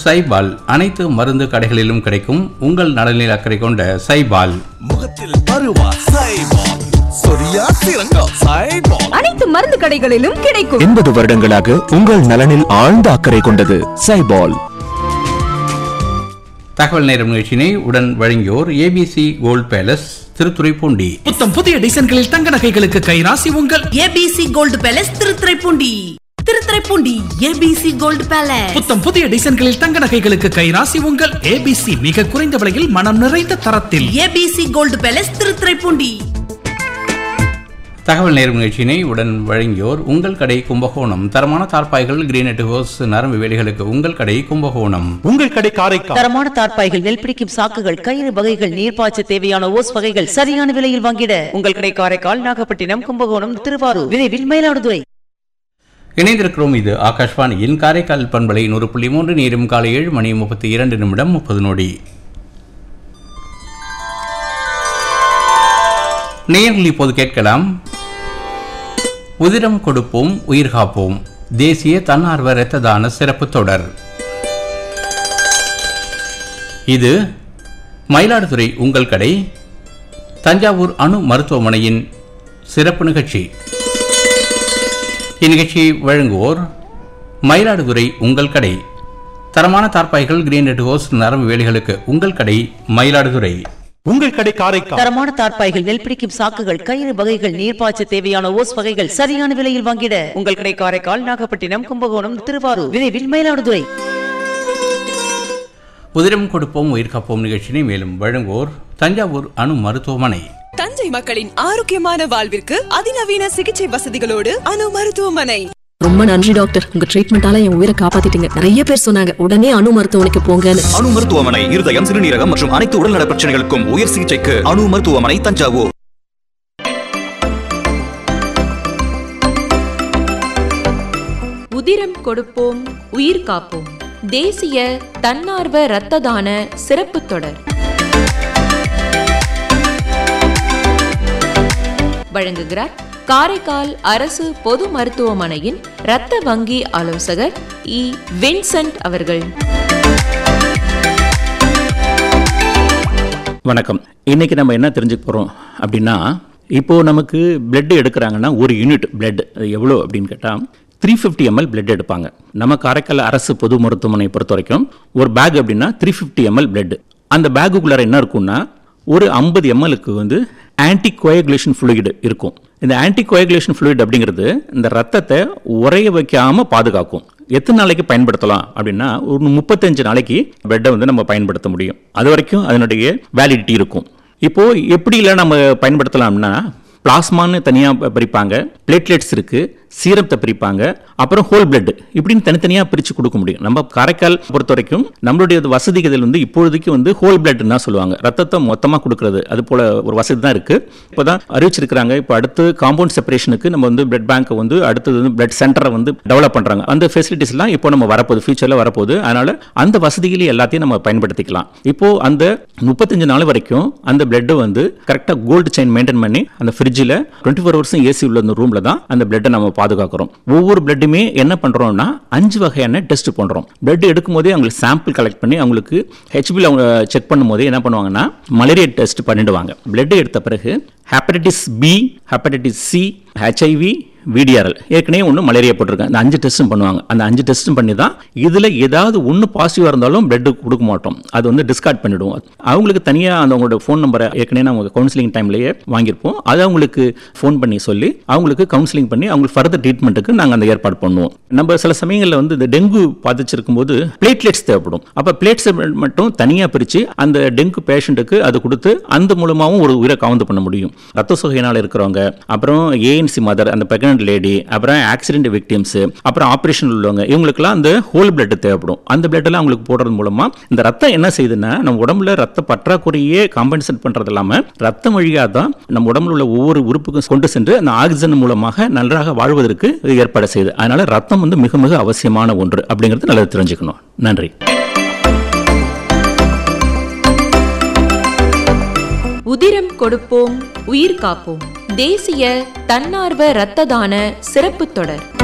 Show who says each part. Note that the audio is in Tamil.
Speaker 1: சைபால் அனைத்து மருந்து கடைகளிலும் கிடைக்கும் உங்கள் நலனில் அக்கறை கொண்ட சைபால்
Speaker 2: முகத்தில் பருவா சைபால் சொரியா சிறங்கா சைபால்
Speaker 3: அனைத்து மருந்து கடைகளிலும் கிடைக்கும்
Speaker 4: எண்பது வருடங்களாக உங்கள் நலனில் ஆழ்ந்த அக்கறை கொண்டது சைபால்
Speaker 1: தகவல் நேரம் நிகழ்ச்சியினை உடன் வழங்கியோர் ஏபிசி கோல்ட் பேலஸ் திருத்துறைப்பூண்டி
Speaker 5: புத்தம் புதிய டிசைன்களில் தங்க நகைகளுக்கு கைராசி உங்கள்
Speaker 6: ABC gold palace Thiruthuraipoondi Thiruthuraipoondi ABC gold palace
Speaker 5: புத்தம் புதிய டிசைன்களில் தங்க நகைகளுக்கு கைராசி உங்கள் ஏபிசி மிக குறைந்த விலையில் மனம் நிறைந்த தரத்தில்
Speaker 6: ஏபிசி கோல்டு பேலஸ் திருத்துறைப்பூண்டி
Speaker 1: தகவல் நேரம் நிகழ்ச்சியினை உடன் வழங்கியோர் உங்கள் கடை கும்பகோணம் தரமான தார்பாய்கள் கிரீனட் ஹோஸ் நரம்பு வேலிகளுக்கு உங்கள் கடை கும்பகோணம்
Speaker 7: உங்கள் கடை காரைக்கால்
Speaker 8: தரமான தார்ப்பாய்கள் நெல் பிடிக்கும் சாக்குகள் கயிறு வகைகள் நீர்ப்பாய்ச்ச தேவையான ஓஸ் வகைகள் சரியான விலையில் வாங்கிட உங்கள் கடை காரைக்கால் நாகப்பட்டினம் கும்பகோணம் திருவாரூர் விரைவில் மயிலாடுதுறை
Speaker 1: இணைந்திருக்கிறோம் இது ஆகாஷ்வாணியின் காரைக்கால் பண்பலை நூறு புள்ளி மூன்று நேரும் காலை ஏழு மணி முப்பத்தி இரண்டு நிமிடம் முப்பது நொடி நேரில் இப்போது கேட்கலாம் உதிரம் கொடுப்போம் உயிர் காப்போம் தேசிய தன்னார்வ இரத்த தான சிறப்பு தொடர் இது மயிலாடுதுறை உங்கள் கடை தஞ்சாவூர் அணு மருத்துவமனையின் சிறப்பு நிகழ்ச்சி இந்நிகழ்ச்சியை வழங்குவோர் மயிலாடுதுறை உங்கள் கடை தரமான தார்ப்பாய்கள் கிரீன் ரெட் ஹோஸ் நரம்பு வேலிகளுக்கு உங்கள் கடை மயிலாடுதுறை
Speaker 7: உங்கள் கடை காரைக்கால்
Speaker 8: தரமான தார்ப்பாய்கள் நெல் பிடிக்கும் சாக்குகள் கயிறு வகைகள் நீர்ப்பாய்ச்ச தேவையான ஓஸ் வகைகள் சரியான விலையில் வாங்கிட உங்கள் கடை காரைக்கால் நாகப்பட்டினம் கும்பகோணம் திருவாரூர் விரைவில் மயிலாடுதுறை
Speaker 1: உதிரம் கொடுப்போம் உயிர் காப்போம் நிகழ்ச்சியை மேலும் வழங்குவோர் தஞ்சாவூர் அணு மருத்துவமனை
Speaker 9: தஞ்சை மக்களின் ஆரோக்கியமான வாழ்விற்கு அதிநவீன சிகிச்சை வசதிகளோடு அணு மருத்துவமனை
Speaker 10: ரொம்ப நன்றி டாக்டர் உங்க ட்ரீட்மெண்டால என் உயிரை காப்பாத்திட்டீங்க நிறைய பேர் சொன்னாங்க உடனே அணு மருத்துவமனைக்கு போங்கன்னு
Speaker 2: அணு மருத்துவமனை இருதயம் சிறுநீரகம் மற்றும் அனைத்து உடல்நல பிரச்சனைகளுக்கும் உயர் சிகிச்சைக்கு அணு மருத்துவமனை தஞ்சாவூர்
Speaker 11: உதிரம் கொடுப்போம் உயிர் காப்போம் தேசிய தன்னார்வ இரத்த தான சிறப்பு தொடர் வழங்குகிறார் காரைக்கால் அரசு பொது மருத்துவமனையின் இரத்த வங்கி ஆலோசகர் இ வின்சென்ட் அவர்கள்
Speaker 12: வணக்கம் இன்னைக்கு நம்ம என்ன தெரிஞ்சுக்க போகிறோம் அப்படின்னா இப்போ நமக்கு பிளட் எடுக்கிறாங்கன்னா ஒரு யூனிட் பிளட் எவ்வளோ அப்படின்னு கேட்டால் த்ரீ ஃபிஃப்டி எம்எல் பிளட் எடுப்பாங்க நம்ம காரைக்கால் அரசு பொது மருத்துவமனை பொறுத்த வரைக்கும் ஒரு பேக் அப்படின்னா த்ரீ ஃபிஃப்டி எம்எல் பிளட் அந்த பேக்குக்குள்ளார என்ன இருக்கும்னா ஒரு ஐம்பது எம்எல்க்கு வந்து ஆன்டி கோயகுலேஷன் ஃப்ளூயிட் இருக்கும் இந்த ஆன்டி கோயகுலேஷன் ஃப்ளூயிட் அப்படிங்கிறது இந்த ரத்தத்தை உறைய வைக்காமல் பாதுகாக்கும் எத்தனை நாளைக்கு பயன்படுத்தலாம் அப்படின்னா ஒரு முப்பத்தஞ்சு நாளைக்கு பிளட்டை வந்து நம்ம பயன்படுத்த முடியும் அது வரைக்கும் அதனுடைய வேலிடிட்டி இருக்கும் இப்போ எப்படிலாம் நம்ம பயன்படுத்தலாம்னா பிளாஸ்மான்னு தனியாக பிரிப்பாங்க பிளேட்லெட்ஸ் இருக்கு சீரத்தை பிரிப்பாங்க அப்புறம் ஹோல் பிளட் இப்படின்னு தனித்தனியாக பிரித்து கொடுக்க முடியும் நம்ம காரைக்கால் பொறுத்த வரைக்கும் நம்மளுடைய வசதிகள் வந்து இப்பொழுதைக்கு வந்து ஹோல் பிளட்னு தான் சொல்லுவாங்க ரத்தத்தை மொத்தமாக கொடுக்கறது அது போல ஒரு வசதி தான் இருக்கு இப்போ தான் அறிவிச்சிருக்கிறாங்க இப்போ அடுத்து காம்பவுண்ட் செப்பரேஷனுக்கு நம்ம வந்து பிளட் பேங்க்கை வந்து அடுத்தது வந்து பிளட் சென்டரை வந்து டெவலப் பண்ணுறாங்க அந்த ஃபெசிலிட்டிஸ்லாம் இப்போ நம்ம வரப்போகுது ஃபியூச்சரில் வரப்போகுது அதனால அந்த வசதிகளை எல்லாத்தையும் நம்ம பயன்படுத்திக்கலாம் இப்போ அந்த முப்பத்தஞ்சு நாள் வரைக்கும் அந்த பிளட் வந்து கரெக்டாக கோல்டு செயின் மெயின்டைன் பண்ணி அந்த ஃப்ரிட்ஜில் டுவெண்ட்டி ஃபோர் ஹவர்ஸும் ஏசி உள்ள அந்த ரூமில் தான் அந்த பிளட்டை நம்ம பாதுகாக்கிறோம் ஒவ்வொரு பிளட்டுமே என்ன பண்ணுறோம்னா அஞ்சு வகையான டெஸ்ட் பண்ணுறோம் பிளட் எடுக்கும் போதே அவங்களுக்கு சாம்பிள் கலெக்ட் பண்ணி அவங்களுக்கு ஹெச்பியில் அவங்க செக் பண்ணும்போது என்ன பண்ணுவாங்கன்னா மலேரியா டெஸ்ட் பண்ணிடுவாங்க பிளட் எடுத்த பிறகு hepatitis B hepatitis C HIV VDRL ஏற்கனவே ஒன்று மலேரியா போட்டிருக்கேன் அந்த அஞ்சு டெஸ்ட்டும் பண்ணுவாங்க அந்த அஞ்சு டெஸ்ட்டும் பண்ணி தான் இதில் ஏதாவது ஒன்று பாசிட்டிவாக இருந்தாலும் பிளட் கொடுக்க மாட்டோம் அது வந்து டிஸ்கார்ட் பண்ணிவிடுவோம் அவங்களுக்கு தனியாக அந்த அவங்களோட ஃபோன் நம்பரை ஏற்கனவே நம்ம கவுன்சிலிங் டைம்லேயே வாங்கியிருப்போம் அதை அவங்களுக்கு ஃபோன் பண்ணி சொல்லி அவங்களுக்கு கவுன்சிலிங் பண்ணி அவங்களுக்கு ஃபர்தர் ட்ரீட்மெண்ட்டுக்கு நாங்கள் அந்த ஏற்பாடு பண்ணுவோம் நம்ம சில சமயங்களில் வந்து இந்த டெங்கு பாதிச்சிருக்கும் போது பிளேட்லெட்ஸ் தேவைப்படும் அப்போ பிளேட்ஸ் மட்டும் தனியாக பிரித்து அந்த டெங்கு பேஷண்ட்டுக்கு அது கொடுத்து அந்த மூலமாகவும் ஒரு உயிரை கவுந்து பண்ண முடியும் ரத்த சோகையினால் இருக்கிறவங்க அப்புறம் ஏஎன்சி மதர் அந்த பிரெக்னன்ட் லேடி அப்புறம் ஆக்சிடென்ட் விக்டிம்ஸ் அப்புறம் ஆப்ரேஷன் உள்ளவங்க இவங்களுக்குலாம் அந்த ஹோல் பிளட் தேவைப்படும் அந்த பிளட் எல்லாம் அவங்களுக்கு போடுறது மூலமா இந்த ரத்தம் என்ன செய்யுதுன்னா நம்ம உடம்புல ரத்த பற்றாக்குறையே காம்பன்சேட் பண்றது இல்லாம ரத்தம் வழியாக தான் நம்ம உடம்புல உள்ள ஒவ்வொரு உறுப்புக்கும் கொண்டு சென்று அந்த ஆக்சிஜன் மூலமாக நன்றாக வாழ்வதற்கு இது ஏற்பாடு செய்யுது அதனால ரத்தம் வந்து மிக மிக அவசியமான ஒன்று அப்படிங்கிறது நல்லது தெரிஞ்சுக்கணும் நன்றி
Speaker 11: உதிரம் கொடுப்போம் உயிர் காப்போம் தேசிய தன்னார்வ இரத்த தான சிறப்பு தொடர்